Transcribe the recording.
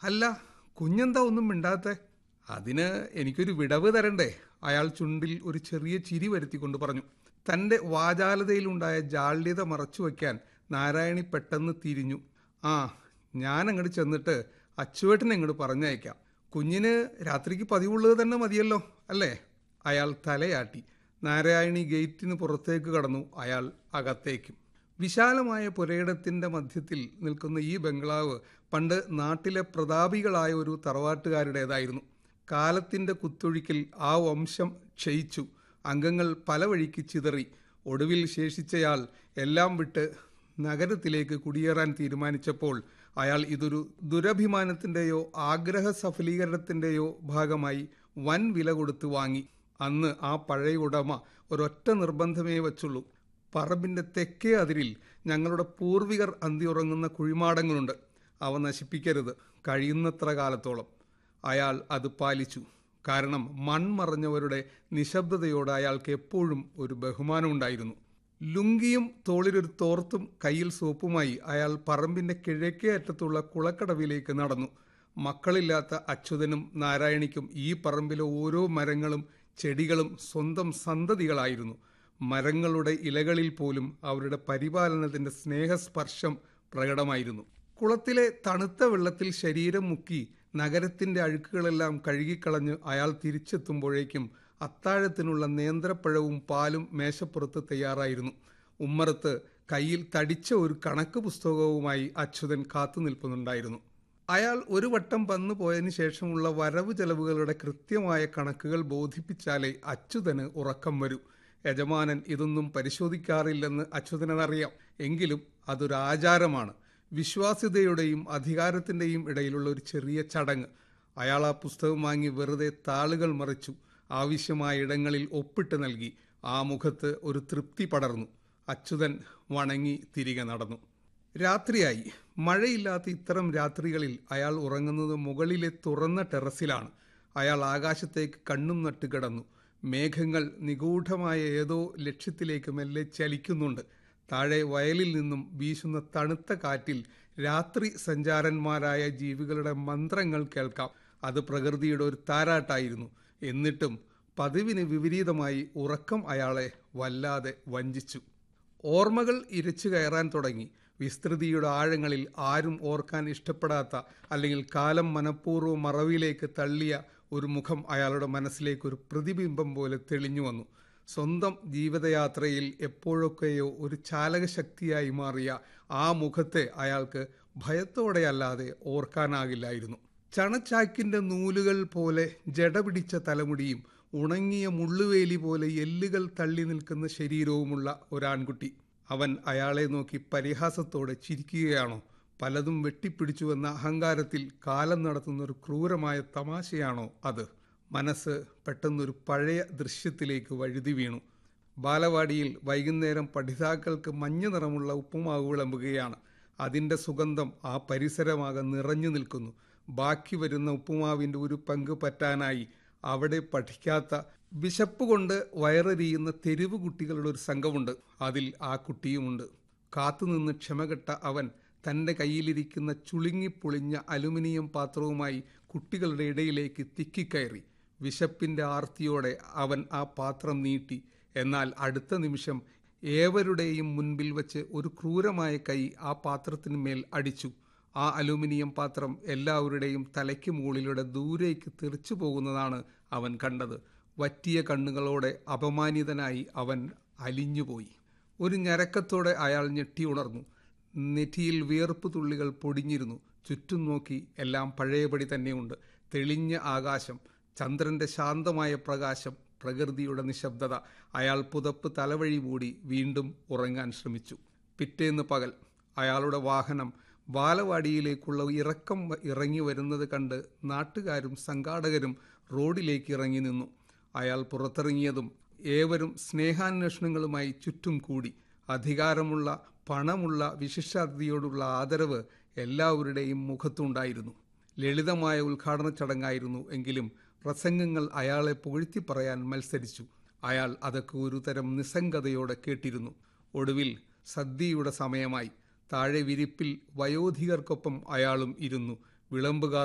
അല്ല കുഞ്ഞെന്താ ഒന്നും മിണ്ടാത്തെ അതിന് എനിക്കൊരു വിടവ് തരണ്ടേ അയാൾ ചുണ്ടിൽ ഒരു ചെറിയ ചിരി വരുത്തിക്കൊണ്ട് പറഞ്ഞു തൻ്റെ വാചാലതയിലുണ്ടായ ജാള്യത മറച്ചു വയ്ക്കാൻ നാരായണി പെട്ടെന്ന് തിരിഞ്ഞു ആ ഞാൻ അങ്ങോട്ട് ചെന്നിട്ട് അച്ചുവേട്ടനെ അങ്ങോട്ട് പറഞ്ഞയക്കാം കുഞ്ഞിന് രാത്രിക്ക് പതിവുള്ളത് തന്നെ മതിയല്ലോ അല്ലേ അയാൾ തലയാട്ടി നാരായണി ഗേറ്റിന് പുറത്തേക്ക് കടന്നു അയാൾ അകത്തേക്കും വിശാലമായ പുരയിടത്തിൻ്റെ മധ്യത്തിൽ നിൽക്കുന്ന ഈ ബംഗ്ലാവ് പണ്ട് നാട്ടിലെ പ്രതാപികളായ ഒരു തറവാട്ടുകാരുടേതായിരുന്നു കാലത്തിൻ്റെ കുത്തൊഴുക്കിൽ ആ വംശം ക്ഷയിച്ചു അംഗങ്ങൾ പല വഴിക്ക് ചിതറി ഒടുവിൽ ശേഷിച്ചയാൾ എല്ലാം വിട്ട് നഗരത്തിലേക്ക് കുടിയേറാൻ തീരുമാനിച്ചപ്പോൾ അയാൾ ഇതൊരു ദുരഭിമാനത്തിൻ്റെയോ ആഗ്രഹ സഫലീകരണത്തിൻ്റെയോ ഭാഗമായി വൻ വില കൊടുത്ത് വാങ്ങി അന്ന് ആ പഴയ ഉടമ ഒരൊറ്റ നിർബന്ധമേ വച്ചുള്ളൂ പറമ്പിൻ്റെ തെക്കേ അതിരിൽ ഞങ്ങളുടെ പൂർവികർ അന്തിയുറങ്ങുന്ന കുഴിമാടങ്ങളുണ്ട് അവ നശിപ്പിക്കരുത് കഴിയുന്നത്ര കാലത്തോളം അയാൾ അത് പാലിച്ചു കാരണം മൺമറഞ്ഞവരുടെ നിശബ്ദതയോട് അയാൾക്ക് എപ്പോഴും ഒരു ബഹുമാനമുണ്ടായിരുന്നു ലുങ്കിയും തോളിലൊരു തോർത്തും കയ്യിൽ സോപ്പുമായി അയാൾ പറമ്പിൻ്റെ കിഴക്കേ അറ്റത്തുള്ള കുളക്കടവിലേക്ക് നടന്നു മക്കളില്ലാത്ത അച്യുതനും നാരായണിക്കും ഈ പറമ്പിലെ ഓരോ മരങ്ങളും ചെടികളും സ്വന്തം സന്തതികളായിരുന്നു മരങ്ങളുടെ ഇലകളിൽ പോലും അവരുടെ പരിപാലനത്തിൻ്റെ സ്നേഹസ്പർശം പ്രകടമായിരുന്നു കുളത്തിലെ തണുത്ത വെള്ളത്തിൽ ശരീരം മുക്കി നഗരത്തിൻ്റെ അഴുക്കുകളെല്ലാം കഴുകിക്കളഞ്ഞ് അയാൾ തിരിച്ചെത്തുമ്പോഴേക്കും അത്താഴത്തിനുള്ള നേന്ത്രപ്പഴവും പാലും മേശപ്പുറത്ത് തയ്യാറായിരുന്നു ഉമ്മറത്ത് കയ്യിൽ തടിച്ച ഒരു കണക്ക് പുസ്തകവുമായി അച്യുതൻ കാത്തു നിൽക്കുന്നുണ്ടായിരുന്നു അയാൾ ഒരു വട്ടം വന്നു പോയതിനു ശേഷമുള്ള വരവ് ചെലവുകളുടെ കൃത്യമായ കണക്കുകൾ ബോധിപ്പിച്ചാലേ അച്യുതന് ഉറക്കം വരൂ യജമാനൻ ഇതൊന്നും പരിശോധിക്കാറില്ലെന്ന് അച്യുതനറിയാം എങ്കിലും അതൊരു ആചാരമാണ് വിശ്വാസ്യതയുടെയും അധികാരത്തിൻ്റെയും ഇടയിലുള്ള ഒരു ചെറിയ ചടങ്ങ് അയാൾ ആ പുസ്തകം വാങ്ങി വെറുതെ താളുകൾ മറിച്ചു ആവശ്യമായ ഇടങ്ങളിൽ ഒപ്പിട്ട് നൽകി ആ മുഖത്ത് ഒരു തൃപ്തി പടർന്നു അച്യുതൻ വണങ്ങി തിരികെ നടന്നു രാത്രിയായി മഴയില്ലാത്ത ഇത്തരം രാത്രികളിൽ അയാൾ ഉറങ്ങുന്നത് മുകളിലെ തുറന്ന ടെറസിലാണ് അയാൾ ആകാശത്തേക്ക് കണ്ണും നട്ട് കിടന്നു മേഘങ്ങൾ നിഗൂഢമായ ഏതോ ലക്ഷ്യത്തിലേക്ക് മെല്ലെ ചലിക്കുന്നുണ്ട് താഴെ വയലിൽ നിന്നും വീശുന്ന തണുത്ത കാറ്റിൽ രാത്രി സഞ്ചാരന്മാരായ ജീവികളുടെ മന്ത്രങ്ങൾ കേൾക്കാം അത് പ്രകൃതിയുടെ ഒരു താരാട്ടായിരുന്നു എന്നിട്ടും പതിവിന് വിപരീതമായി ഉറക്കം അയാളെ വല്ലാതെ വഞ്ചിച്ചു ഓർമ്മകൾ ഇരച്ചു കയറാൻ തുടങ്ങി വിസ്തൃതിയുടെ ആഴങ്ങളിൽ ആരും ഓർക്കാൻ ഇഷ്ടപ്പെടാത്ത അല്ലെങ്കിൽ കാലം മനഃപൂർവ്വം മറവിലേക്ക് തള്ളിയ ഒരു മുഖം അയാളുടെ മനസ്സിലേക്ക് ഒരു പ്രതിബിംബം പോലെ തെളിഞ്ഞു വന്നു സ്വന്തം ജീവിതയാത്രയിൽ എപ്പോഴൊക്കെയോ ഒരു ചാലകശക്തിയായി മാറിയ ആ മുഖത്തെ അയാൾക്ക് ഭയത്തോടെയല്ലാതെ ഓർക്കാനാകില്ലായിരുന്നു ചണച്ചാക്കിൻ്റെ നൂലുകൾ പോലെ ജടപിടിച്ച തലമുടിയും ഉണങ്ങിയ മുള്ളുവേലി പോലെ എല്ലുകൾ തള്ളി നിൽക്കുന്ന ശരീരവുമുള്ള ഒരാൺകുട്ടി അവൻ അയാളെ നോക്കി പരിഹാസത്തോടെ ചിരിക്കുകയാണോ പലതും വെട്ടിപ്പിടിച്ചുവെന്ന അഹങ്കാരത്തിൽ കാലം നടത്തുന്ന ഒരു ക്രൂരമായ തമാശയാണോ അത് മനസ്സ് പെട്ടെന്നൊരു പഴയ ദൃശ്യത്തിലേക്ക് വഴുതി വീണു ബാലവാടിയിൽ വൈകുന്നേരം പഠിതാക്കൾക്ക് മഞ്ഞ നിറമുള്ള ഉപ്പുമാവ് വിളമ്പുകയാണ് അതിൻ്റെ സുഗന്ധം ആ പരിസരമാകെ നിറഞ്ഞു നിൽക്കുന്നു ബാക്കി വരുന്ന ഉപ്പുമാവിൻ്റെ ഒരു പങ്ക് പറ്റാനായി അവിടെ പഠിക്കാത്ത വിശപ്പ് കൊണ്ട് വയറെരിയുന്ന തെരുവ് കുട്ടികളുടെ ഒരു സംഘമുണ്ട് അതിൽ ആ കുട്ടിയുമുണ്ട് കാത്തുനിന്ന് ക്ഷമകെട്ട അവൻ തൻ്റെ കയ്യിലിരിക്കുന്ന ചുളുങ്ങിപ്പൊളിഞ്ഞ അലുമിനിയം പാത്രവുമായി കുട്ടികളുടെ ഇടയിലേക്ക് തിക്കിക്കയറി വിശപ്പിൻ്റെ ആർത്തിയോടെ അവൻ ആ പാത്രം നീട്ടി എന്നാൽ അടുത്ത നിമിഷം ഏവരുടെയും മുൻപിൽ വച്ച് ഒരു ക്രൂരമായ കൈ ആ പാത്രത്തിന് മേൽ അടിച്ചു ആ അലുമിനിയം പാത്രം എല്ലാവരുടെയും തലയ്ക്ക് മുകളിലൂടെ ദൂരേക്ക് തെറിച്ചു പോകുന്നതാണ് അവൻ കണ്ടത് വറ്റിയ കണ്ണുകളോടെ അപമാനിതനായി അവൻ അലിഞ്ഞുപോയി ഒരു ഞരക്കത്തോടെ അയാൾ ഞെട്ടി ഉണർന്നു നെറ്റിയിൽ വിയർപ്പ് തുള്ളികൾ പൊടിഞ്ഞിരുന്നു ചുറ്റും നോക്കി എല്ലാം പഴയപടി തന്നെയുണ്ട് തെളിഞ്ഞ ആകാശം ചന്ദ്രന്റെ ശാന്തമായ പ്രകാശം പ്രകൃതിയുടെ നിശബ്ദത അയാൾ പുതപ്പ് തലവഴി മൂടി വീണ്ടും ഉറങ്ങാൻ ശ്രമിച്ചു പിറ്റേന്ന് പകൽ അയാളുടെ വാഹനം ബാലവാടിയിലേക്കുള്ള ഇറക്കം ഇറങ്ങി വരുന്നത് കണ്ട് നാട്ടുകാരും സംഘാടകരും റോഡിലേക്ക് ഇറങ്ങി നിന്നു അയാൾ പുറത്തിറങ്ങിയതും ഏവരും സ്നേഹാന്വേഷണങ്ങളുമായി ചുറ്റും കൂടി അധികാരമുള്ള പണമുള്ള വിശിഷ്ടാതിഥിയോടുള്ള ആദരവ് എല്ലാവരുടെയും മുഖത്തുണ്ടായിരുന്നു ലളിതമായ ഉദ്ഘാടന ചടങ്ങായിരുന്നു എങ്കിലും പ്രസംഗങ്ങൾ അയാളെ പുകഴ്ത്തി പറയാൻ മത്സരിച്ചു അയാൾ അതൊക്കെ ഒരു തരം നിസ്സംഗതയോടെ കേട്ടിരുന്നു ഒടുവിൽ സദ്യയുടെ സമയമായി താഴെ വിരിപ്പിൽ വയോധികർക്കൊപ്പം അയാളും ഇരുന്നു വിളമ്പുകാർ